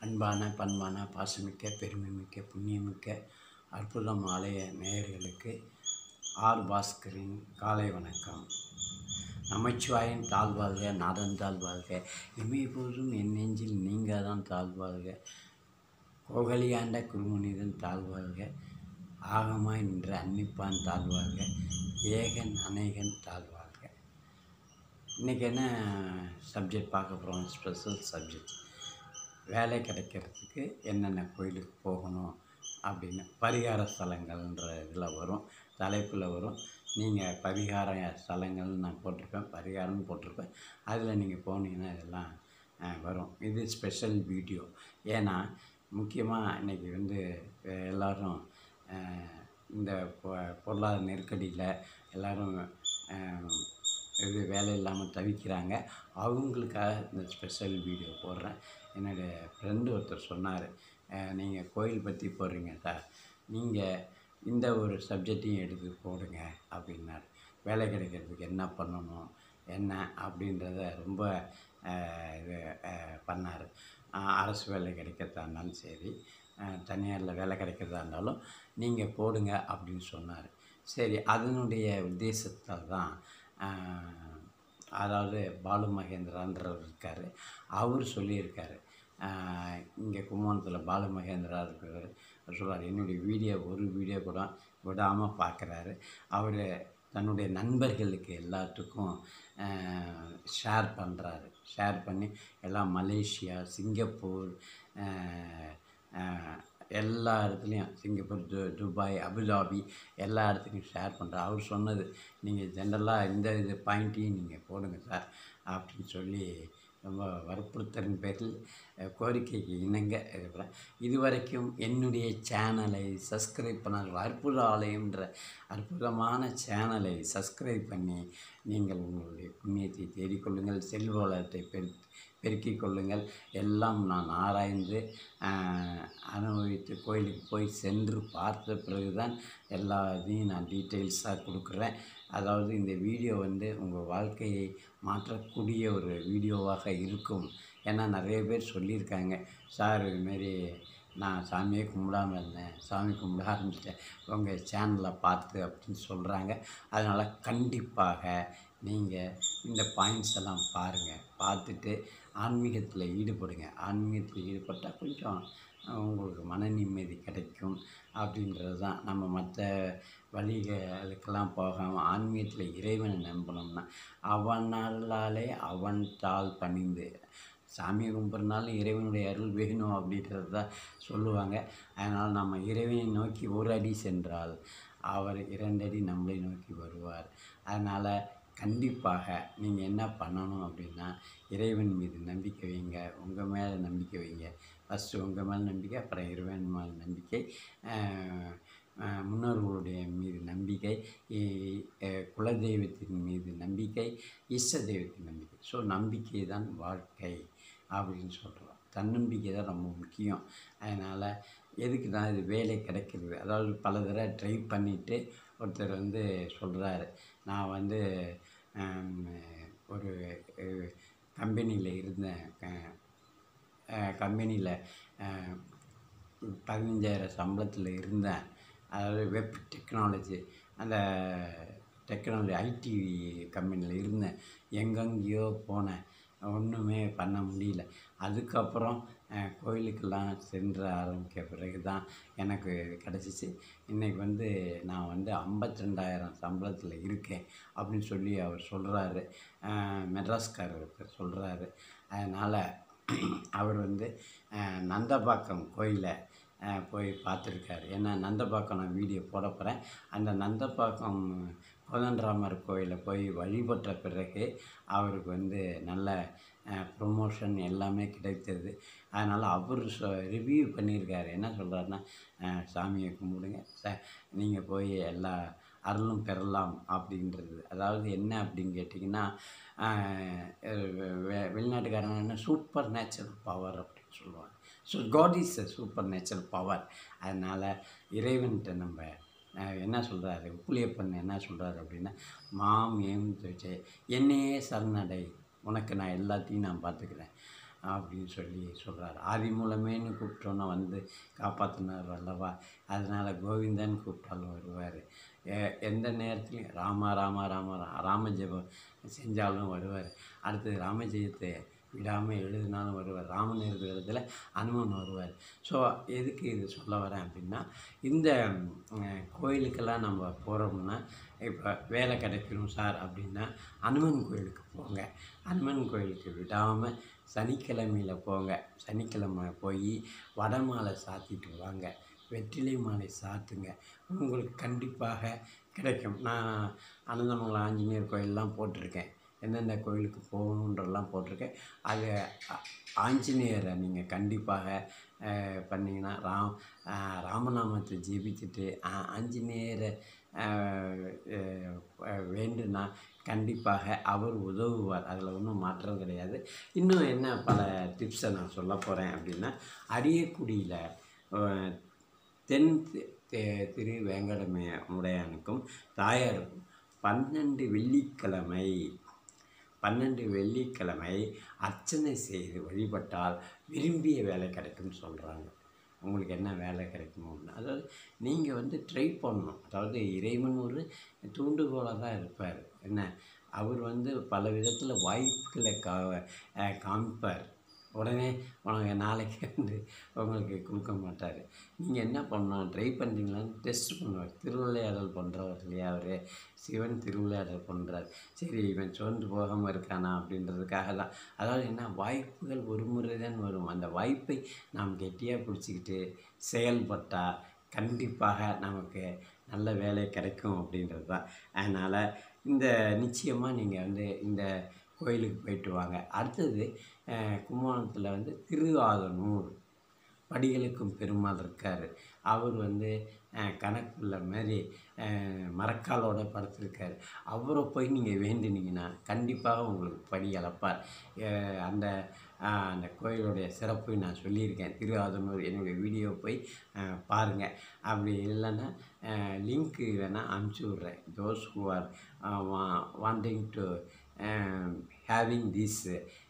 அன்பான பண்பான பாசமிக்க பெருமைமிக்க புண்ணியமிக்க அற்புதம் ஆலய நேயர்களுக்கு ஆர் பாஸ்கரின் காலை வணக்கம் நமச்சிவாயின் தாழ்வாழ்க நாதன் தாழ்வாழ்க இமைப்போதும் என் நெஞ்சில் நீங்கள் தான் தாழ்வாழ்க கோகலியாண்ட குருமனிதன் தாழ்வாழ்க ஆகமாய் நின்ற அன்னிப்பான் தாழ்வாழ்க ஏகன் அநேகன் தாழ்வாழ்க இன்றைக்கி என்ன சப்ஜெக்ட் பார்க்க போகிறோம் ஸ்பெஷல் சப்ஜெக்ட் வேலை கிடைக்கிறதுக்கு என்னென்ன கோயிலுக்கு போகணும் அப்படின்னு பரிகார ஸ்தலங்கள்ன்ற இதில் வரும் தலைப்பில் வரும் நீங்கள் பரிகார ஸ்தலங்கள்னு நான் போட்டிருப்பேன் பரிகாரம்னு போட்டிருப்பேன் அதில் நீங்கள் போனீங்கன்னா இதெல்லாம் அஹ், வரும் இது ஸ்பெஷல் வீடியோ ஏன்னா முக்கியமாக இன்றைக்கி வந்து அஹ், எல்லாரும் அஹ், இந்த பொ- பொருளாதார நெருக்கடியில் எல்லோரும் இது வேலை இல்லாமல் தவிக்கிறாங்க அவங்களுக்காக இந்த ஸ்பெஷல் வீடியோ போடுறேன் என்னுடைய ஃப்ரெண்டு ஒருத்தர் சொன்னார் நீங்கள் கோயில் பற்றி போடுறீங்க சார் நீங்கள் இந்த ஒரு சப்ஜெக்டையும் எடுத்து போடுங்க அப்படின்னாரு வேலை கிடைக்கிறதுக்கு என்ன பண்ணணும் என்ன அப்படின்றத ரொம்ப அஹ், இது பண்ணார் அரசு வேலை கிடைக்கிறதா இருந்தாலும் சரி அஹ், தனியாரில் வேலை கிடைக்கிறதா இருந்தாலும் நீங்கள் போடுங்க அப்படின்னு சொன்னார் சரி அதனுடைய உத்தேசத்தால் தான் அஹ், அதாவது பாலு மகேந்திரான்றவர் இருக்கார் அவர் சொல்லியிருக்காரு இங்கே கும்பகோணத்தில் பாலு மகேந்திரா இருக்கிறார் அவர் சொல்றாரு என்னுடைய வீடியோ ஒரு வீடியோ கூட விடாமல் பார்க்குறாரு அவர் தன்னுடைய நண்பர்களுக்கு எல்லாத்துக்கும் ஷேர் பண்ணுறாரு ஷேர் பண்ணி எல்லாம் மலேசியா சிங்கப்பூர் அஹ், அஹ், எல்லா இடத்துலையும் சிங்கப்பூர் து துபாய் அபுதாபி எல்லா இடத்துலையும் ஷேர் பண்ணுறாரு அவர் சொன்னது நீங்கள் ஜென்ரலாக இந்த இது பாயிண்ட்டையும் நீங்கள் போடுங்க சார் அப்படின்னு சொல்லி ரொம்ப வற்புறுத்தலின் பேரில் அஹ், கோரிக்கைக்கு இணங்க இருக்கிறேன் இதுவரைக்கும் என்னுடைய சேனலை சப்ஸ்கிரைப் பண்ணார்கள் அற்புத ஆலயம்ன்ற அற்புதமான சேனலை சப்ஸ்கிரைப் பண்ணி நீங்கள் உங்களுடைய புண்ணியத்தை தேடிக்கொள்ளுங்கள் செல்வ வளத்தை பெரு பெருக்கிக் கொள்ளுங்கள் எல்லாம் நான் ஆராய்ந்து ஆஹ், அனுபவித்து கோயிலுக்கு போய் சென்று பார்த்த பிறகுதான் எல்லா இதையும் நான் டீட்டெயில்ஸாக கொடுக்குறேன் அதாவது இந்த வீடியோ வந்து உங்கள் வாழ்க்கையை மாற்றக்கூடிய ஒரு வீடியோவாக இருக்கும் ஏன்னா நிறைய பேர் சொல்லியிருக்காங்க சார் இதுமாரி நான் சாமியே கும்பிடாம இருந்தேன் சாமி கும்பிட ஆரம்பிச்சிட்டேன் உங்கள் சேனலில் பார்த்து அப்படின்னு சொல்கிறாங்க அதனால் கண்டிப்பாக நீங்கள் இந்த பாயிண்ட்ஸ் எல்லாம் பாருங்கள் பார்த்துட்டு ஆன்மீகத்தில் ஈடுபடுங்க ஆன்மீகத்தில் ஈடுபட்டால் கொஞ்சம் அஹ், உங்களுக்கு மன நிம்மதி கிடைக்கும் அப்படின்றது தான் நம்ம மற்ற வழிகளுக்கெல்லாம் போகாமல் ஆன்மீகத்தில் இறைவனை நம்பணும்னா அவனாலே அவன் தாள் பணிந்து சாமியை கும்பிட்றனாலும் இறைவனுடைய அருள் வேணும் அப்படின்றது தான் சொல்லுவாங்க அதனால் நம்ம இறைவனை நோக்கி ஒரு அடி சென்றால் அவர் இரண்டடி நம்மளை நோக்கி வருவார் அதனால் கண்டிப்பாக நீங்கள் என்ன பண்ணணும் அப்படின்னா இறைவன் மீது நம்பிக்கை வைங்க உங்கள் மேலே நம்பிக்கை வைங்க ஃபஸ்ட்டு உங்கள் மேலே நம்பிக்கை அப்புறம் இறைவன் மேலே நம்பிக்கை ஆஹ், ஆஹ், முன்னோர்களுடைய மீது நம்பிக்கை இ- அஹ், குலதெய்வத்தின் மீது நம்பிக்கை இஷ்ட தெய்வத்தின் நம்பிக்கை ஸோ நம்பிக்கை தான் வாழ்க்கை அப்படின்னு சொல்கிறோம் தன்னம்பிக்கை தான் ரொம்ப முக்கியம் அதனால் எதுக்கு தான் இது வேலை கிடைக்கிறது அதாவது பல தடவை ட்ரை பண்ணிவிட்டு ஒருத்தர் வந்து சொல்கிறாரு நான் வந்து ஹம், ஒரு கம்பெனியில் இருந்தேன் கம்பெனியில் பதினஞ்சாயிரம் சம்பளத்தில் இருந்தேன் அதாவது வெப் டெக்னாலஜி அந்த டெக்னாலஜி ஐடி கம்பெனியில் இருந்தேன் எங்கெங்கேயோ போனேன் ஒன்றுமே பண்ண முடியல அதுக்கப்புறம் அஹ், கோயிலுக்கெல்லாம் சென்று ஆரம்பிக்க பிறகு தான் எனக்கு கிடச்சிச்சு இன்றைக்கி வந்து நான் வந்து ஐம்பத்திரெண்டாயிரம் சம்பளத்தில் இருக்கேன் அப்படின்னு சொல்லி அவர் சொல்கிறாரு மெட்ராஸ்காரர் ஒருத்தர் சொல்கிறாரு அதனால் அவர் வந்து அஹ், நந்தபாக்கம் கோயிலை அஹ், போய் பார்த்துருக்காரு ஏன்னா நந்தபாக்கம் நான் வீடியோ போட போகிறேன் அந்த நந்தபாக்கம் கோதண்டராமர் கோயிலை போய் வழிபட்ட பிறகு அவருக்கு வந்து நல்ல ப்ரொமோஷன் எல்லாமே கிடைத்தது அதனால் அவர் ரிவ்யூ பண்ணியிருக்காரு என்ன சொல்கிறாருன்னா சாமியை கும்பிடுங்க ச நீங்கள் போய் எல்லா அருளும் பெறலாம் அப்படின்றது அதாவது என்ன அப்படின்னு கேட்டிங்கன்னா வெளிநாட்டுக்காரங்க என்ன சூப்பர் நேச்சுரல் பவர் அப்படின்னு சொல்லுவாங்க so God is a supernatural power அதனால் இறைவன்கிட்ட நம்ம அஹ், என்ன சொல்கிறாரு புளியப்பன் என்ன சொல்கிறாரு அப்படின்னா மாம் ஏம் துச்சை என்னையே சரணடை உனக்கு நான் எல்லாத்தையும் நான் பார்த்துக்கிறேன் அப்படின்னு சொல்லி சொல்கிறார் ஆதி மூலமேன்னு கூப்பிட்டோன்னா வந்து காப்பாற்றினார் அல்லவா அதனால் கோவிந்தன் கூப்பிட்டாலும் வருவார் எந்த நேரத்துலையும் ராமா ராமா ராமா ரா- ராம ஜெபம் செஞ்சாலும் வருவார் அடுத்தது ராமஜெயத்தை விடாமல் எழுதினாலும் வருவார் ராமன் இருக்கிற இடத்துல அனுமன் வருவார் ஸோ எதுக்கு இது சொல்ல வரேன் அப்படின்னா இந்த ம், கோயிலுக்கெல்லாம் நம்ம போகிறோம்னா இப்போ வேலை கிடைக்கணும் சார் அப்படின்னா அனுமன் கோயிலுக்கு போங்க அனுமன் கோயிலுக்கு விடாமல் சனிக்கிழமையில் போங்க சனிக்கிழமை போய் வடமாலை சாத்திட்டு வாங்க வெற்றிலை மாலை சாத்துங்க உங்களுக்கு கண்டிப்பாக கிடைக்கும் நான் அனந்தமங்கலம் ஆஞ்சநேயர் கோயிலெலாம் போட்டிருக்கேன் எந்தெந்த கோயிலுக்கு போகணுன்றலாம் போட்டிருக்கேன் அது ஆ- ஆஞ்சநேயரை நீங்கள் கண்டிப்பாக அஹ், பண்ணீங்கன்னா ராம் அஹ், ராமநாமத்தை ஜெபிச்சுட்டு ஆ- ஆஞ்சநேயரை அஹ், அஹ், வேண்டுனா கண்டிப்பாக அவர் உதவுவார் அதில் ஒன்றும் மாற்றம் கிடையாது இன்னும் என்ன பல டிப்ஸை நான் சொல்ல போகிறேன் அப்படின்னா அரியக்குடியில் அஹ், தென் தி- தி- திரு வேங்கடமே உடையானுக்கும் தாயாருக்கும் பன்னெண்டு வெள்ளிக்கிழமை பன்னெண்டு வெள்ளிக்கிழமை அர்ச்சனை செய்து வழிபட்டால் விரும்பிய வேலை கிடைக்கும்னு சொல்கிறாங்க உங்களுக்கு என்ன வேலை கிடைக்குமோ அப்படின்னு. அதாவது நீங்கள் வந்து ட்ரை பண்ணணும் அதாவது இறைவன் ஒரு தூண்டுகோலாக தான் இருப்பார் என்ன அவர் வந்து பல விதத்தில் வாய்ப்புகளை கா அஹ் காமிப்பார் உடனே உனக்கு நாளைக்கு வந்து உங்களுக்கு கொடுக்க மாட்டார் நீங்கள் என்ன பண்ணணும் ட்ரை பண்ணுறீங்களான்னு டெஸ்ட் பண்ணுவார் திருவிளையாடல் பண்ணுறவர் இல்லையா அவர் சிவன் திருவிளையாடல் பண்ணுறார் சரி இவன் சோர்ந்து போகாமல் இருக்கானா அப்படின்றதுக்காக தான் அதாவது என்ன வாய்ப்புகள் ஒரு முறை தான் வரும் அந்த வாய்ப்பை நாம் கெட்டியாக பிடிச்சிக்கிட்டு செயல்பட்டால் கண்டிப்பாக நமக்கு நல்ல வேலை கிடைக்கும் அப்படின்றது தான் அதனால் இந்த நிச்சயமாக நீங்கள் வந்து இந்த கோயிலுக்கு போயிட்டு வாங்க அடுத்தது அஹ், கும்பகோணத்தில் வந்து திருஆதனூர் படிகளுக்கும் பெருமாள் இருக்கார் அவர் வந்து அஹ், கணக்குள்ள மாதிரி அஹ், மரக்காலோட படுத்திருக்காரு அவரை போய் நீங்கள் வேண்டினீங்கன்னா கண்டிப்பாக உங்களுக்கு படி அளப்பார் அஹ், அந்த அஹ், அந்த கோயிலுடைய சிறப்பு நான் சொல்லியிருக்கேன் திரு ஆதனூர் என்னுடைய வீடியோ போய் பாருங்கள் அப்படி இல்லைன்னா லிங்க்கு வேணால் அனுப்பிச்சி விட்றேன் those who are wanting to having this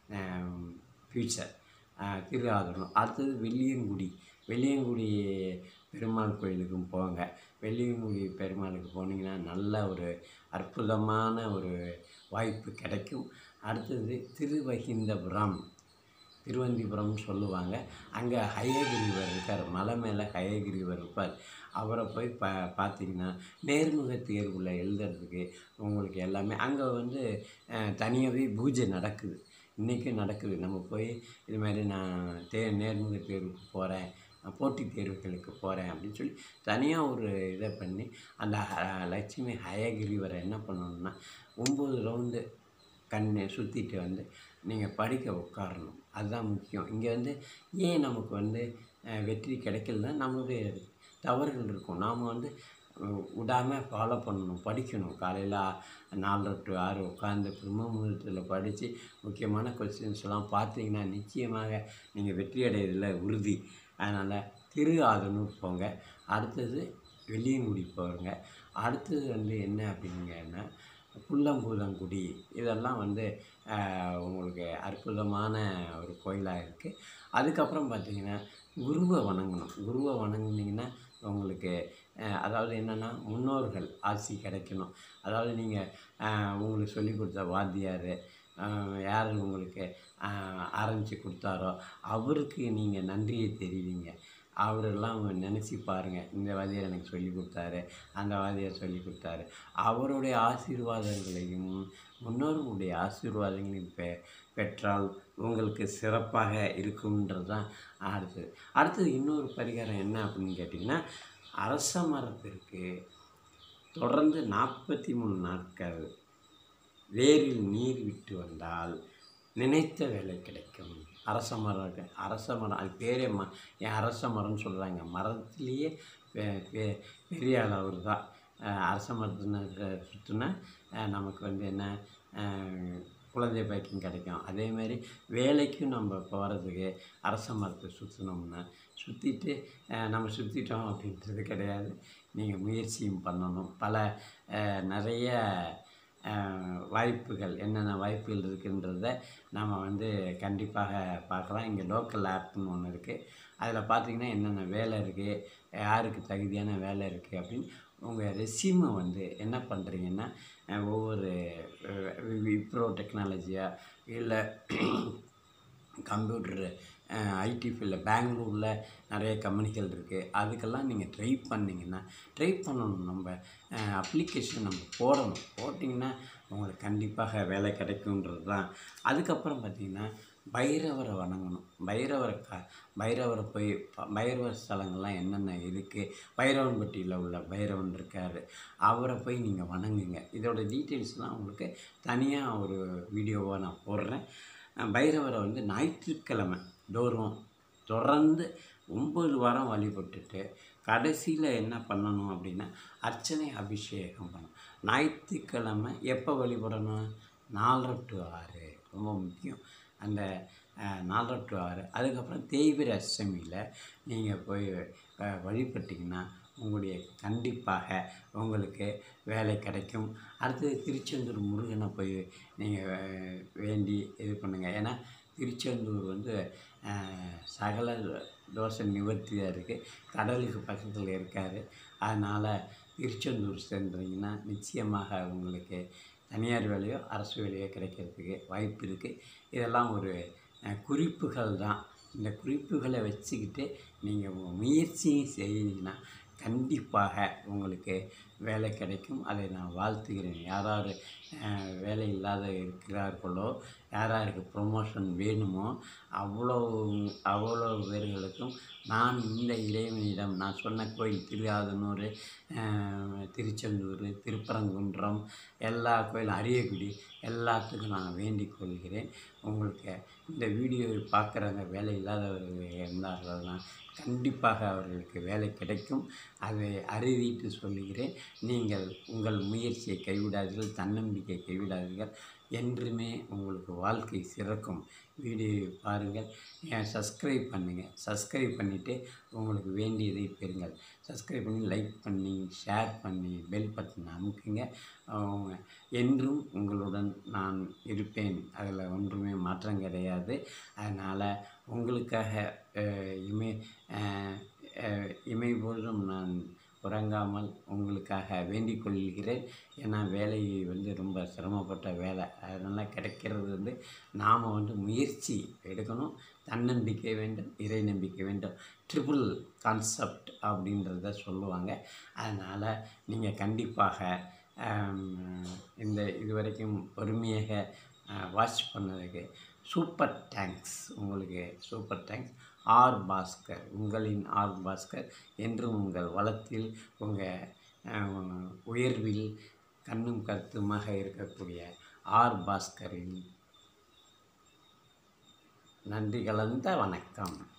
future திரு ஆதரணும் அடுத்தது வெள்ளியங்குடி வெள்ளியங்குடி பெருமாள் கோயிலுக்கும் போங்க வெள்ளியங்குடி பெருமாளுக்கு போனீங்கன்னா நல்ல ஒரு அற்புதமான ஒரு வாய்ப்பு கிடைக்கும் அடுத்தது திருவகிந்தபுரம் திருவந்திபுரம்னு சொல்லுவாங்க அங்கே ஹயகிரிவர் இருக்கார் மலை மேலே ஹயகிரிவர் இருப்பார் அவரை போய் பா பார்த்தீங்கன்னா நேர்முக தேர்வில் எழுதுறதுக்கு உங்களுக்கு எல்லாமே அங்கே வந்து அஹ், தனியாகவே பூஜை நடக்குது இன்றைக்கும் நடக்குது நம்ம போய் இது மாதிரி நான் தே நேர்முக தேர்வுக்கு போகிறேன் போட்டித் தேர்வுகளுக்கு போகிறேன் அப்படின்னு சொல்லி தனியாக ஒரு இதை பண்ணி அந்த ஹ- லட்சுமி ஹயகிரிவரை என்ன பண்ணணும்னா ஒம்பது ரவுண்டு கண்ணை சுற்றிட்டு வந்து நீங்கள் படிக்க உட்காரணும் அதுதான் முக்கியம் இங்கே வந்து ஏன் நமக்கு வந்து அஹ், வெற்றி கிடைக்கலன்னா நம்மளுடைய தவறுகள் இருக்கும் நாம் வந்து விடாமல் ஃபாலோ பண்ணணும் படிக்கணும் காலையில் நாலரை டு ஆறு உட்காந்து பிரம்ம முகூர்த்தத்தில் படித்து முக்கியமான கொஸ்டின்ஸ்லாம் பார்த்தீங்கன்னா நிச்சயமாக நீங்கள் வெற்றி அடையிறதுல உறுதி அதனால் திரு ஆதனூர் போங்க அடுத்தது வெள்ளியங்குடி போங்க அடுத்தது வந்து என்ன அப்படிங்கன்னா புல்லம்பூதங்குடி இதெல்லாம் வந்து ஆஹ், உங்களுக்கு அற்புதமான ஒரு கோயிலாக இருக்குது அதுக்கப்புறம் பார்த்தீங்கன்னா குருவை வணங்கணும் குருவை வணங்குனீங்கன்னா உங்களுக்கு ஆஹ், அதாவது என்னென்னா முன்னோர்கள் ஆசி கிடைக்கணும் அதாவது நீங்கள் உங்களுக்கு சொல்லி கொடுத்த வாத்தியார் ஆஹ், யார் உங்களுக்கு ஆரம்பித்து கொடுத்தாரோ அவருக்கு நீங்கள் நன்றியை தெரிவிங்க அவரெல்லாம் நினச்சி பாருங்கள் இந்த வாத்தியார் எனக்கு சொல்லி கொடுத்தாரு அந்த வாத்தியார் சொல்லி கொடுத்தாரு அவருடைய ஆசீர்வாதங்களையும் முன்னோர்களுடைய ஆசீர்வாதங்களையும் பெ பெற்றால் உங்களுக்கு சிறப்பாக இருக்கும்ன்றது தான் அடுத்தது அடுத்தது இன்னொரு பரிகாரம் என்ன அப்படின்னு கேட்டிங்கன்னா அரச மரத்திற்கு தொடர்ந்து நாற்பத்தி மூணு நாட்கள் வேரில் நீர் விட்டு வந்தால் நினைத்த வேலை கிடைக்கும் அரச மரம் இருக்கு அரச மரம் அது பேரே ம ஏன் அரச மரம்னு சொல்கிறாங்க மரத்துலேயே பெ- பெ- பெரிய அளவர் தான் அஹ் அரச மரத்தின சுற்றுனா நமக்கு வந்து என்ன அஹ் குழந்தை பாக்கியம் கிடைக்கும் அதே மாதிரி வேலைக்கும் நம்ம போகிறதுக்கு அரச மரத்தை சுற்றினோம்னா சுற்றிட்டு நம்ம சுற்றிட்டோம் அப்படின்றது கிடையாது நீங்கள் முயற்சியும் பண்ணணும் பல அஹ், நிறைய அஹ், வாய்ப்புகள் என்னென்ன வாய்ப்புகள் இருக்குன்றத நம்ம வந்து கண்டிப்பாக பார்க்கலாம் இங்கே லோக்கல் ஆப்னு ஒன்று இருக்குது அதில் பார்த்தீங்கன்னா என்னென்ன வேலை இருக்குது யாருக்கு தகுதியான வேலை இருக்குது அப்படின்னு உங்கள் ரெஸ்யூமை வந்து என்ன பண்ணுறீங்கன்னா அஹ், ஒவ்வொரு விப்ரோ டெக்னாலஜியா இல்லை கம்ப்யூட்டரு ஐடி ஃபீல்டில் பெங்களூரில் நிறைய கம்பெனிகள் இருக்குது அதுக்கெல்லாம் நீங்கள் ட்ரை பண்ணிங்கன்னா ட்ரை பண்ணணும் நம்ம அப்ளிகேஷன் நம்ம போடணும் போட்டிங்கன்னா உங்களுக்கு கண்டிப்பாக வேலை கிடைக்குன்றது தான் அதுக்கப்புறம் பார்த்திங்கன்னா பைரவரை வணங்கணும் பைரவரை க பைரவரை போய் ப- பைரவர் ஸ்தலங்கள்லாம் என்னென்ன இருக்குது பைரவன்பட்டியில் உள்ள பைரவன் இருக்கார் அவரை போய் நீங்கள் வணங்குங்க இதோட டீட்டெயில்ஸ்லாம் உங்களுக்கு தனியாக ஒரு வீடியோவாக நான் போடுறேன் அஹ் பைரவரை வந்து ஞாயிற்றுக்கிழமை தோறும் தொடர்ந்து ஒம்பது வாரம் வழிபட்டுட்டு கடைசியில் என்ன பண்ணணும் அப்படின்னா அர்ச்சனை அபிஷேகம் பண்ணணும் ஞாயிற்றுக்கிழமை எப்போ வழிபடணும் நாலரை டு ஆறு ரொம்ப முக்கியம் அந்த அஹ், நாலரை டு ஆறு அதுக்கப்புறம் தேய்பிர அஷ்டமியில் நீங்கள் போய் அஹ், வழிபட்டிங்கன்னா உங்களுடைய கண்டிப்பாக உங்களுக்கு வேலை கிடைக்கும் அடுத்தது திருச்செந்தூர் முருகனை போய் நீங்கள் வேண்டி இது பண்ணுங்கள் ஏன்னா திருச்செந்தூர் வந்து அஹ், சகல தோஷ நிவர்த்தியாக இருக்குது கடலுக்கு பக்கத்தில் இருக்கார் அதனால் திருச்செந்தூர் சென்றீங்கன்னா நிச்சயமாக உங்களுக்கு தனியார் வேலையோ அரசு வேலையோ கிடைக்கிறதுக்கு வாய்ப்பு இருக்குது இதெல்லாம் ஒரு அஹ், குறிப்புகள் தான் இந்த குறிப்புகளை வச்சுக்கிட்டு நீங்கள் முயற்சியும் செய்தீங்கன்னா கண்டிப்பாக உங்களுக்கு வேலை கிடைக்கும் அதை நான் வாழ்த்துகிறேன் யாராரு அஹ், வேலை இல்லாத இருக்கிறார்களோ யாராருக்கு ப்ரொமோஷன் வேணுமோ அவ்வளோ அவ்வளோ பேர்களுக்கும் நான் இந்த இறைவனிடம் நான் சொன்ன கோயில் திருஆதனூர் அஹ், திருச்செந்தூர் திருப்பரங்குன்றம் எல்லா கோயில் அரியக்குடி எல்லாத்துக்கும் நான் வேண்டிக் கொள்கிறேன் உங்களுக்கு இந்த வீடியோவை பார்க்குறவங்க வேலை இல்லாதவர்கள் இருந்தார்கள்னா கண்டிப்பாக அவர்களுக்கு வேலை கிடைக்கும் அதை அறிவித்து சொல்லுகிறேன் நீங்கள் உங்கள் முயற்சியை கைவிடாதீர்கள் தன்னம்பிக்கை கைவிடாதீர்கள் என்றுமே உங்களுக்கு வாழ்க்கை சிறக்கும் வீடியோவை பாருங்கள் ஏன் சப்ஸ்கிரைப் பண்ணுங்கள் சப்ஸ்கிரைப் பண்ணிவிட்டு உங்களுக்கு வேண்டியதை பெறுங்கள் சப்ஸ்கிரைப் பண்ணி லைக் பண்ணி ஷேர் பண்ணி பெல் பட்டன் அமுக்குங்க அவங்க என்றும் உங்களுடன் நான் இருப்பேன் அதில் ஒன்றுமே மாற்றம் கிடையாது அதனால் உங்களுக்காக அஹ், இமை அஹ், அஹ், இமைபொழுதும் நான் உறங்காமல் உங்களுக்காக வேண்டிக் கொள்கிறேன் ஏன்னா வேலை வந்து ரொம்ப சிரமப்பட்ட வேலை அதனால் கிடைக்கிறது வந்து நாம் வந்து முயற்சி எடுக்கணும் தன்னம்பிக்கை வேண்டும் இறை நம்பிக்கை வேண்டும் ட்ரிபிள் கான்செப்ட் அப்படின்றத சொல்லுவாங்க அதனால் நீங்கள் கண்டிப்பாக ஆம், இந்த இதுவரைக்கும் பொறுமையாக வாட்ச் பண்ணதுக்கு சூப்பர் தேங்க்ஸ் உங்களுக்கு சூப்பர் தேங்க்ஸ் ஆர் பாஸ்கர் உங்களின் ஆர் பாஸ்கர் என்றும் உங்கள் வளத்தில் உங்கள் உயர்வில் கண்ணும் கருத்துமாக இருக்கக்கூடிய ஆர் பாஸ்கரின் நன்றி கலந்த வணக்கம்